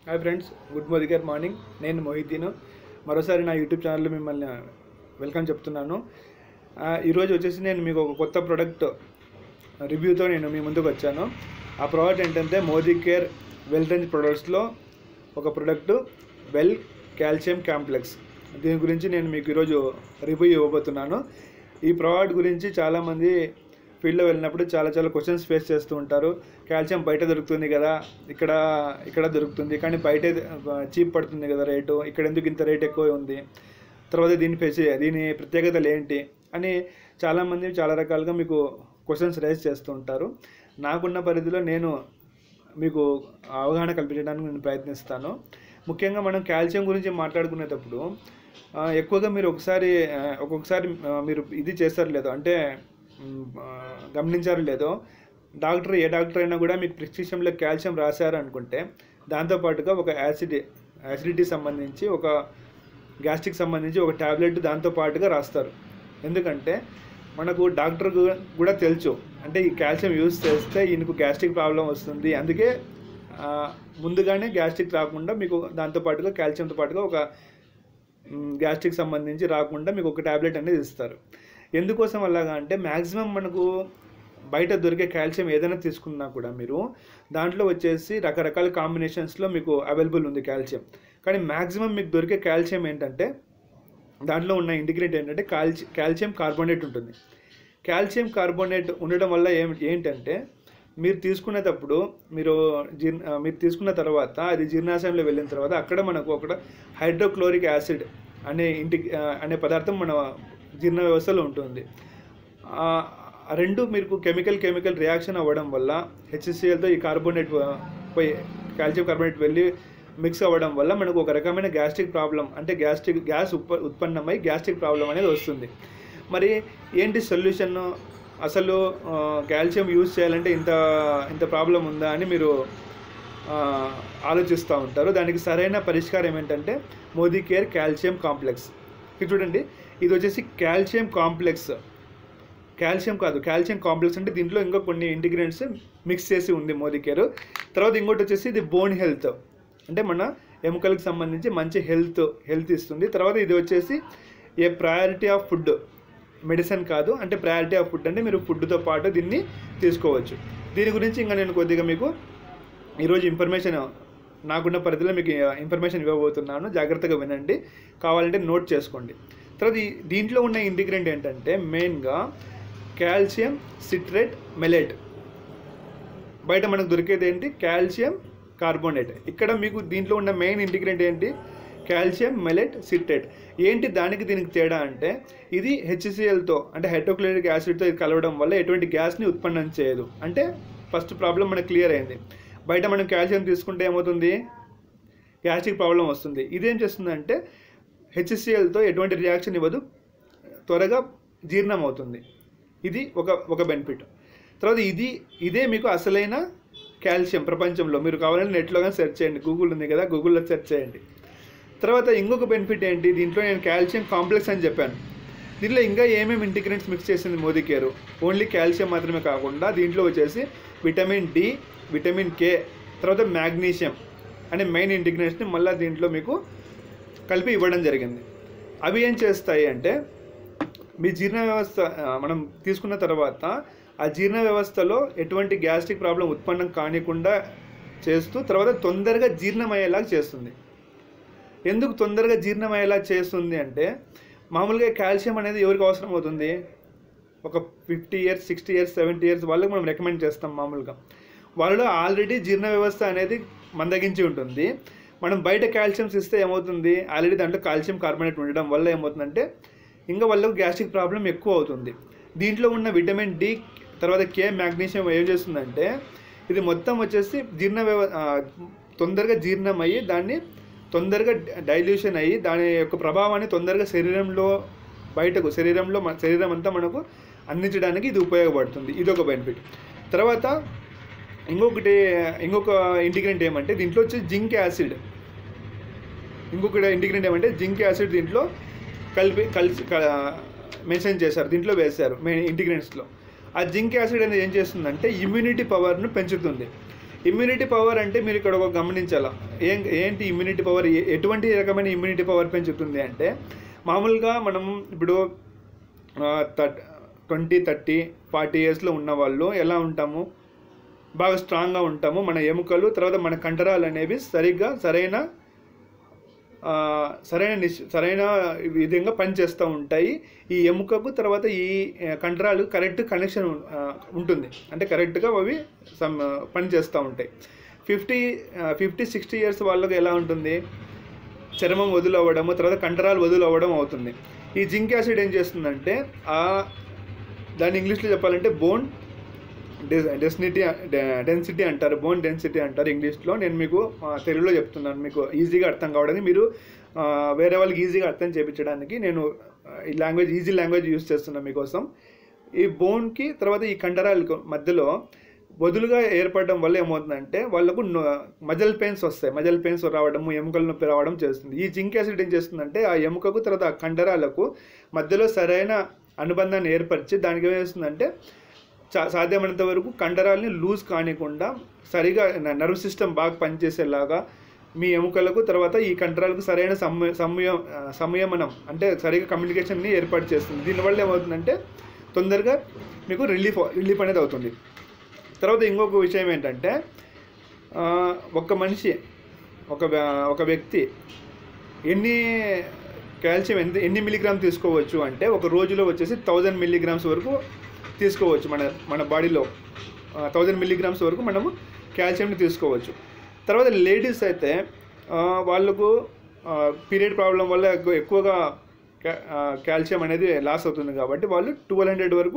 hi friends good మోదిగర్ morning నేను మొహిద్దీన్ మరోసారి నా యూట్యూబ్ ఛానల్లో మిమ్మల్ని వెల్కమ్ చెప్తున్నాను ఆ, ఈరోజు వచ్చేసి నేను మీకు ఒక కొత్త ప్రోడక్ట్ రివ్యూతో నేను మీ ముందుకు వచ్చాను ఆ ప్రోడక్ట్ ఏంటంటే మోదీ కేర్ వెల్ రేంజ్ ప్రొడక్ట్స్లో ఒక ప్రోడక్ట్ వెల్ కాల్షియం కాంప్లెక్స్ దీని గురించి నేను మీకు ఈరోజు రివ్యూ ఇవ్వబోతున్నాను ఈ ప్రోడక్ట్ గురించి చాలామంది ఫీల్డ్లో వెళ్ళినప్పుడు చాలా చాలా క్వశ్చన్స్ ఫేస్ చేస్తూ ఉంటారు కాల్షియం బయట దొరుకుతుంది కదా ఇక్కడ ఇక్కడ దొరుకుతుంది కానీ బయట చీప్ పడుతుంది కదా రేటు ఇక్కడ ఎందుకు ఇంత రేట్ ఎక్కువ ఉంది తర్వాత దీని ఫెసి దీని ప్రత్యేకతలు ఏంటి అని చాలామంది చాలా రకాలుగా మీకు క్వశ్చన్స్ రైజ్ చేస్తూ ఉంటారు నాకున్న పరిధిలో నేను మీకు అవగాహన కల్పించడానికి నేను ప్రయత్నిస్తాను ముఖ్యంగా మనం కాల్షియం గురించి మాట్లాడుకునేటప్పుడు ఆ, ఎక్కువగా మీరు ఒకసారి ఆ, ఒక్కొక్కసారి ఆ, మీరు ఇది చేస్తారు లేదో అంటే మ్, ఆ, గమనించారు లేదో డాక్టర్ ఏ డాక్టర్ అయినా కూడా మీకు ప్రిస్క్రిప్షన్లో కాల్షియం రాశారు అనుకుంటే దాంతోపాటుగా ఒక యాసిడ్ యాసిడిటీ సంబంధించి ఒక గ్యాస్ట్రిక్ సంబంధించి ఒక ట్యాబ్లెట్ దాంతో పాటుగా రాస్తారు ఎందుకంటే మనకు డాక్టర్ కూడా తెలుసు అంటే ఈ కాల్షియం యూజ్ చేస్తే ఈయనకు గ్యాస్ట్రిక్ ప్రాబ్లం వస్తుంది అందుకే ఆ, ముందుగానే గ్యాస్ట్రిక్ రాకుండా మీకు దాంతో పాటుగా కాల్షియంతో పాటుగా ఒక గ్యాస్ట్రిక్ సంబంధించి రాకుండా మీకు ఒక ట్యాబ్లెట్ అనేది ఇస్తారు ఎందుకోసం అలాగా అంటే మ్యాక్సిమం మనకు బయట దొరికే కాల్షియం ఏదైనా తీసుకున్నా కూడా మీరు దాంట్లో వచ్చేసి రకరకాల కాంబినేషన్స్లో మీకు అవైలబుల్ ఉంది కాల్షియం కానీ మ్యాక్సిమం మీకు దొరికే కాల్షియం ఏంటంటే దాంట్లో ఉన్న ఇంటిగ్రేట్ ఏంటంటే కాల్చి కాల్షియం కార్బోనేట్ ఉంటుంది కాల్షియం కార్బోనేట్ ఉండడం వల్ల ఏం ఏంటంటే మీరు తీసుకునేటప్పుడు మీరు జీర్ణ ఆ, మీరు తీసుకున్న తర్వాత అది జీర్ణాశయంలో వెళ్ళిన తర్వాత అక్కడ మనకు ఒక హైడ్రోక్లోరిక్ యాసిడ్ అనే ఇంటి ఆ, అనే పదార్థం మన జీర్ణ వ్యవస్థలో ఉంటుంది ఆ ఆ రెండు మీకు కెమికల్ కెమికల్ రియాక్షన్ అవ్వడం వల్ల హెచ్సిఎల్తో ఈ కార్బోనేట్ పోయి కాల్షియం కార్బోనేట్ వెళ్ళి మిక్స్ అవ్వడం వల్ల మనకు ఒక రకమైన గ్యాస్ట్రిక్ ప్రాబ్లం అంటే గ్యాస్ట్రిక్ గ్యాస్ ఉత్ప ఉత్పన్నమై గ్యాస్ట్రిక్ ప్రాబ్లం అనేది వస్తుంది మరి ఏంటి సొల్యూషన్ అసలు ఆ, కాల్షియం యూజ్ చేయాలంటే ఇంత ఇంత ప్రాబ్లం ఉందా అని మీరు ఆ, ఆలోచిస్తూ ఉంటారు దానికి సరైన పరిష్కారం ఏంటంటే మోదీ కేర్ కాల్షియం కాంప్లెక్స్ ఇది చూడండి ఇది వచ్చేసి కాల్షియం కాంప్లెక్స్ కాల్షియం కాదు కాల్షియం కాంప్లెక్స్ అంటే దీంట్లో ఇంకా కొన్ని ఇంటిగ్రెంట్స్ మిక్స్ చేసి ఉంది మోదీ కేర్ తర్వాత ఇంకోటి వచ్చేసి ఇది బోన్ హెల్త్ అంటే మన ఎముకలకు సంబంధించి మంచి హెల్త్ హెల్త్ ఇస్తుంది తర్వాత ఇది వచ్చేసి a priority of food medicine కాదు అంటే ప్రయారిటీ ఆఫ్ ఫుడ్ అంటే మీరు ఫుడ్తో పాటు దీన్ని తీసుకోవచ్చు దీని గురించి ఇంకా నేను కొద్దిగా మీకు ఈరోజు ఇన్ఫర్మేషన్ నాకున్న పరిధిలో మీకు ఇన్ఫర్మేషన్ ఇవ్వబోతున్నాను జాగ్రత్తగా వినండి కావాలంటే నోట్ చేసుకోండి తర్వాత ఈ- దీంట్లో ఉన్న ఇంటిగ్రెంట్ ఏంటంటే మెయిన్గా కాల్షియం సిట్రేట్ మెలేట్ బయట మనకు దొరికేది ఏంటి కాల్షియం కార్బోనేట్ ఇక్కడ మీకు దీంట్లో ఉన్న మెయిన్ ఇంటిగ్రెంట్ ఏంటి కాల్షియం మెలెట్ సిట్రేట్ ఏంటి దానికి దీనికి తేడా అంటే ఇది హెచ్సిఎల్తో అంటే హైడ్రోక్లోరిక్ యాసిడ్తో ఇది కలవడం వల్ల ఎటువంటి గ్యాస్ని ఉత్పన్నం చేయదు అంటే ఫస్ట్ ప్రాబ్లం మనకు క్లియర్ అయింది బయట మనం కాల్షియం తీసుకుంటే ఏమవుతుంది గ్యాస్ట్రిక్ ప్రాబ్లం వస్తుంది ఇదేం చేస్తుందంటే హెచ్సిఎల్తో ఎటువంటి రియాక్షన్ ఇవ్వదు త్వరగా జీర్ణం అవుతుంది ఇది ఒక ఒక బెనిఫిట్ తర్వాత ఇది ఇదే మీకు అసలైన కాల్షియం ప్రపంచంలో మీరు కావాలంటే నెట్లో కానీ సెర్చ్ చేయండి గూగుల్ ఉంది కదా గూగుల్లో సెర్చ్ చేయండి తర్వాత ఇంకొక బెనిఫిట్ ఏంటి దీంట్లో నేను కాల్షియం కాంప్లెక్స్ అని చెప్పాను దీంట్లో ఇంకా ఏమేమి ఇంటిగ్రెంట్స్ మిక్స్ చేసింది మోదీ కేర్ ఓన్లీ కాల్షియం మాత్రమే కాకుండా దీంట్లో వచ్చేసి విటమిన్ డి విటమిన్ కే తర్వాత మ్యాగ్నీషియం అనే మెయిన్ ఇంటిగ్రెంట్స్ని మళ్ళీ దీంట్లో మీకు కలిపి ఇవ్వడం జరిగింది అవి ఏం చేస్తాయి అంటే మీ జీర్ణ వ్యవస్థ ఆ, మనం తీసుకున్న తర్వాత ఆ జీర్ణ వ్యవస్థలో ఎటువంటి గ్యాస్ట్రిక్ ప్రాబ్లం ఉత్పన్నం కానికుండా చేస్తూ తర్వాత తొందరగా జీర్ణమయ్యేలాగా చేస్తుంది ఎందుకు తొందరగా జీర్ణమయ్యేలా చేస్తుంది అంటే మామూలుగా కాల్షియం అనేది ఎవరికి అవసరం అవుతుంది ఒక fifty years sixty years seventy years వాళ్ళకి మనం రికమెండ్ చేస్తాం మామూలుగా వాళ్ళలో ఆల్రెడీ జీర్ణ వ్యవస్థ అనేది మందగించి ఉంటుంది మనం బయట కాల్షియంస్ ఇస్తే ఏమవుతుంది ఆల్రెడీ దాంట్లో కాల్షియం కార్బోనేట్ ఉండడం వల్ల ఏమవుతుందంటే ఇంకా వాళ్ళకు గ్యాస్ట్రిక్ ప్రాబ్లం ఎక్కువ అవుతుంది దీంట్లో ఉన్న విటమిన్ డి తర్వాత కే మ్యాగ్నీషియం ఏం చేస్తుందంటే ఇది మొత్తం వచ్చేసి జీర్ణ వ్యవ ఆ, తొందరగా జీర్ణమయ్యి దాన్ని తొందరగా డైల్యూషన్ అయ్యి దాని యొక్క ప్రభావాన్ని తొందరగా శరీరంలో బయటకు శరీరంలో మన శరీరం అంతా మనకు అందించడానికి ఇది ఉపయోగపడుతుంది ఇది ఒక బెనిఫిట్ తర్వాత ఇంకొకటి ఇంకొక ఇంటిగ్రెంట్ ఏమంటే దీంట్లో వచ్చి జింక్ యాసిడ్ ఇంకొకటి ఇంటిగ్రెంట్ ఏమంటే జింక్ యాసిడ్ దీంట్లో కలిపి కలిసి మెన్షన్ చేశారు దీంట్లో వేశారు మెయిన్ ఇంటిగ్రెంట్స్లో ఆ జింక్ యాసిడ్ అనేది ఏం చేస్తుందంటే ఇమ్యూనిటీ పవర్ను పెంచుతుంది ఇమ్యూనిటీ పవర్ అంటే మీరు ఇక్కడ ఒక గమనించాల ఏం ఏంటి ఇమ్యూనిటీ పవర్ ఏ- ఎటువంటి రకమైన ఇమ్యూనిటీ పవర్ పెంచుతుంది అంటే మామూలుగా మనం ఇప్పుడు ట్వంటీ థర్టీ ఫార్టీ ఇయర్స్లో ఉన్న వాళ్ళు ఎలా ఉంటాము బాగా స్ట్రాంగ్గా ఉంటాము మన ఎముకలు తర్వాత మన కండరాలు అనేవి సరిగ్గా సరైన ఆ, సరైన నిశ్ సరైన విధంగా పనిచేస్తూ ఉంటాయి ఈ ఎముకకు తర్వాత ఈ ఆ, కండరాలు కరెక్ట్ కనెక్షన్ ఉంటుంది అంటే కరెక్ట్గా అవి సమ్ పనిచేస్తూ ఉంటాయి ఫిఫ్టీ ఫిఫ్టీ సిక్స్టీ ఇయర్స్ వాళ్ళకి ఎలా ఉంటుంది చర్మం వదులు అవ్వడము తర్వాత కండరాలు వదులు అవ్వడం అవుతుంది ఈ జింక్ యాసిడ్ ఏం చేస్తుందంటే ఆ దాన్ని ఇంగ్లీష్లో చెప్పాలంటే బోన్ డెన్సిటీ డెన్సిటీ అంటారు బోన్ డెన్సిటీ అంటారు ఇంగ్లీష్లో నేను మీకు ఆ, తెలుగులో చెప్తున్నాను మీకు ఈజీగా అర్థం కావడానికి మీరు ఆ, వేరే వాళ్ళకి ఈజీగా అర్థం చేయించడానికి నేను ఆ, ఈ లాంగ్వేజ్ ఈజీ లాంగ్వేజ్ యూస్ చేస్తున్నాను మీకోసం ఈ బోన్కి తర్వాత ఈ కండరాలకు మధ్యలో వదులుగా ఏర్పడడం వల్ల ఏమవుతుందంటే వాళ్ళకు మజల్ పెయిన్స్ వస్తాయి మజల్ పెయిన్స్ రావడము ఎముకల నొప్పి రావడం చేస్తుంది ఈ జింక్ యాసిడ్ ఏం చేస్తుందంటే ఆ ఎముకకు తర్వాత ఆ కండరాలకు మధ్యలో సరైన అనుబంధాన్ని ఏర్పరిచి దానికి ఏం చేస్తుందంటే చా- సాధ్యమైనంత వరకు కండరాల్ని లూజ్ కానికుండా సరిగా నర్వ్ సిస్టమ్ బాగా పనిచేసేలాగా మీ ఎముకలకు తర్వాత ఈ కండరాలకు సరైన సమయ సమయం ఆ, సంయమనం అంటే సరిగా కమ్యూనికేషన్ని ఏర్పాటు చేస్తుంది దీనివల్ల ఏమవుతుందంటే తొందరగా మీకు రిలీఫ్ రిలీఫ్ అనేది అవుతుంది తర్వాత ఇంకొక విషయం ఏంటంటే ఆ, ఒక మనిషి ఒక వ్య- ఒక వ్యక్తి ఎన్ని కాల్షియం ఎంత ఎన్ని మిల్లీగ్రామ్ తీసుకోవచ్చు అంటే ఒక రోజులో వచ్చేసి థౌజండ్ మిల్లీగ్రామ్స్ వరకు తీసుకోవచ్చు మన మన బాడీలో థౌజండ్ మిల్లీగ్రామ్స్ వరకు మనము కాల్షియంని తీసుకోవచ్చు తర్వాత లేడీస్ అయితే ఆ, వాళ్ళకు పీరియడ్ ప్రాబ్లం వల్ల ఎక్కువ- ఎక్కువగా కా- ఆ, కాల్షియం అనేది లాస్ అవుతుంది కాబట్టి వాళ్ళు ట్వెల్వ్ హండ్రెడ్ వరకు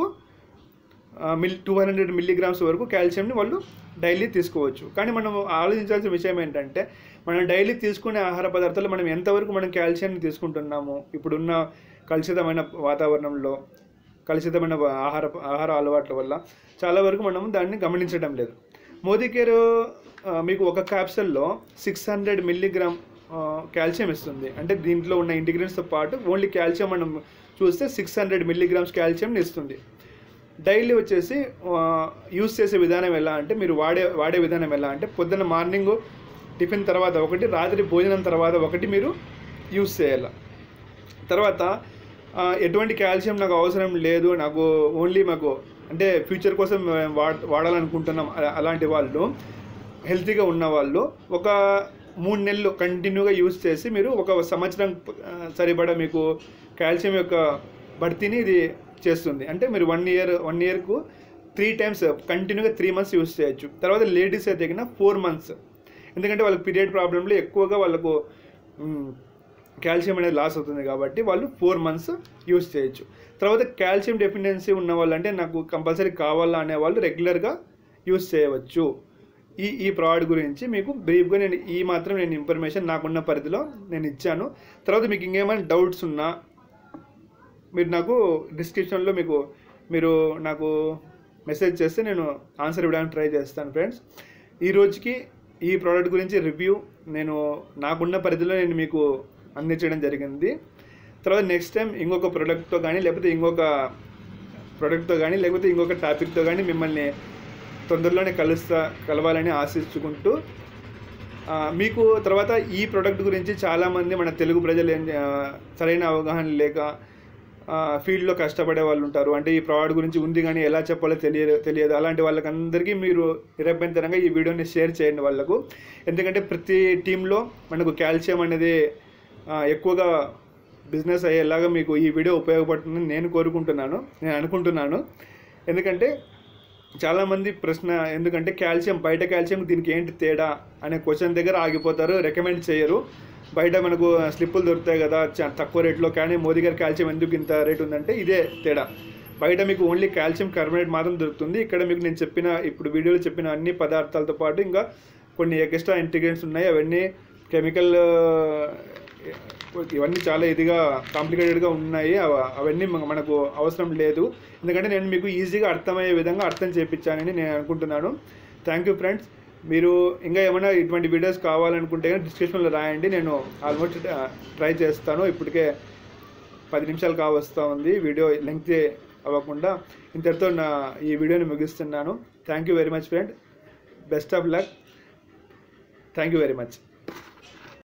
మిల్ టూ హండ్రెడ్ మిల్లీగ్రామ్స్ వరకు కాల్షియంని వాళ్ళు డైలీ తీసుకోవచ్చు కానీ మనం ఆలోచించాల్సిన విషయం ఏంటంటే మనం డైలీ తీసుకునే ఆహార పదార్థాలు మనం ఎంతవరకు మనం కాల్షియాన్ని తీసుకుంటున్నాము ఇప్పుడున్న కలుషితమైన వాతావరణంలో కలుషితమైన ఆహార ఆహార అలవాట్ల వల్ల చాలా వరకు మనం దాన్ని గమనించడం లేదు మోదీ కేర్ ఆ, మీకు ఒక క్యాప్సల్లో సిక్స్ హండ్రెడ్ మిల్లీగ్రామ్ కాల్షియం ఇస్తుంది అంటే దీంట్లో ఉన్న ఇంటిగ్రెంట్స్తో పాటు ఓన్లీ కాల్షియం మనం చూస్తే సిక్స్ హండ్రెడ్ మిల్లీగ్రామ్స్ కాల్షియంని ఇస్తుంది డైలీ వచ్చేసి యూస్ చేసే విధానం ఎలా అంటే మీరు వాడే వాడే విధానం ఎలా అంటే పొద్దున్న మార్నింగ్ టిఫిన్ తర్వాత ఒకటి రాత్రి భోజనం తర్వాత ఒకటి మీరు యూస్ చేయాలి తర్వాత ఆ, ఎటువంటి కాల్షియం నాకు అవసరం లేదు నాకు ఓన్లీ మాకు అంటే ఫ్యూచర్ కోసం వాడ వాడాలనుకుంటున్నాం అలా- అలాంటి వాళ్ళు హెల్తీగా ఉన్న వాళ్ళు ఒక మూడు నెలలు కంటిన్యూగా యూస్ చేసి మీరు ఒక సంవత్సరం ఆ, సరిపడా మీకు కాల్షియం యొక్క భర్తీని ఇది చేస్తుంది అంటే మీరు వన్ ఇయర్ వన్ ఇయర్కు త్రీ టైమ్స్ కంటిన్యూగా త్రీ మంత్స్ యూస్ చేయొచ్చు తర్వాత లేడీస్ అయితే తగిన ఫోర్ మంత్స్ ఎందుకంటే వాళ్ళకి పీరియడ్ ప్రాబ్లంలో ఎక్కువగా వాళ్ళకు మ్, కాల్షియం అనేది లాస్ అవుతుంది కాబట్టి వాళ్ళు ఫోర్ మంత్స్ యూస్ చేయొచ్చు తర్వాత కాల్షియం డెఫిషియన్సీ ఉన్న వాళ్ళు అంటే నాకు కంపల్సరీ కావాలా అనే వాళ్ళు రెగ్యులర్గా యూస్ చేయవచ్చు ఈ ఈ ప్రోడక్ట్ గురించి మీకు బ్రీఫ్గా నేను ఈ మాత్రం నేను ఇన్ఫర్మేషన్ నాకున్న పరిధిలో నేను ఇచ్చాను తర్వాత మీకు ఇంకేమైనా డౌట్స్ ఉన్నా మీరు నాకు డిస్క్రిప్షన్లో మీకు మీరు నాకు మెసేజ్ చేస్తే నేను ఆన్సర్ ఇవ్వడానికి ట్రై చేస్తాను ఫ్రెండ్స్ ఈ రోజుకి ఈ ప్రోడక్ట్ గురించి రివ్యూ నేను నాకున్న పరిధిలో నేను మీకు అందించడం జరిగింది తర్వాత నెక్స్ట్ టైం ఇంకొక ప్రోడక్ట్తో కానీ లేకపోతే ఇంకొక ప్రోడక్ట్తో కానీ లేకపోతే ఇంకొక టాపిక్తో కానీ మిమ్మల్ని తొందరలోనే కలుస్తా కలవాలని ఆశించుకుంటూ ఆ, మీకు తర్వాత ఈ ప్రోడక్ట్ గురించి చాలామంది మన తెలుగు ప్రజలు ఏం ఆ, సరైన అవగాహన లేక ఫీల్డ్లో కష్టపడే వాళ్ళు ఉంటారు అంటే ఈ ప్రోడక్ట్ గురించి ఉంది కానీ ఎలా చెప్పాలో తెలియదు తెలియదు అలాంటి వాళ్ళకందరికీ మీరు నిరభ్యంతరంగా ఈ వీడియోని షేర్ చేయండి వాళ్ళకు ఎందుకంటే ప్రతి టీంలో మనకు కాల్షియం అనేది ఆ, ఎక్కువగా బిజినెస్ అయ్యేలాగా మీకు ఈ వీడియో ఉపయోగపడుతుందని నేను కోరుకుంటున్నాను నేను అనుకుంటున్నాను ఎందుకంటే చాలామంది ప్రశ్న ఎందుకంటే కాల్షియం బయట కాల్షియం దీనికి ఏంటి తేడా అనే క్వశ్చన్ దగ్గర ఆగిపోతారు రికమెండ్ చేయరు బయట మనకు స్లిప్పులు దొరుకుతాయి కదా చా- తక్కువ రేట్లో కానీ మోదీ గారి కాల్షియం ఎందుకు ఇంత రేట్ ఉందంటే ఇదే తేడా బయట మీకు ఓన్లీ కాల్షియం కార్బోనేట్ మాత్రం దొరుకుతుంది ఇక్కడ మీకు నేను చెప్పిన ఇప్పుడు వీడియోలో చెప్పిన అన్ని పదార్థాలతో పాటు ఇంకా కొన్ని ఎక్స్ట్రా ఇంటిగ్రెంట్స్ ఉన్నాయి అవన్నీ కెమికల్ ఇవన్నీ చాలా ఇదిగా కాంప్లికేటెడ్గా ఉన్నాయి అవ- అవన్నీ మన- మనకు అవసరం లేదు ఎందుకంటే నేను మీకు ఈజీగా అర్థమయ్యే విధంగా అర్థం చేయించానని నేను అనుకుంటున్నాను థ్యాంక్ యూ ఫ్రెండ్స్ మీరు ఇంకా ఏమైనా ఇటువంటి వీడియోస్ కావాలనుకుంటే కానీ డిస్క్రిప్షన్లో రాయండి నేను ఆల్మోస్ట్ ట్రై చేస్తాను ఇప్పటికే పది నిమిషాలు కావస్తూ ఉంది వీడియో లెంగ్త్ అవ్వకుండా ఇంతటితో నా ఈ వీడియోని ముగిస్తున్నాను thank you very much friend best of luck thank you very much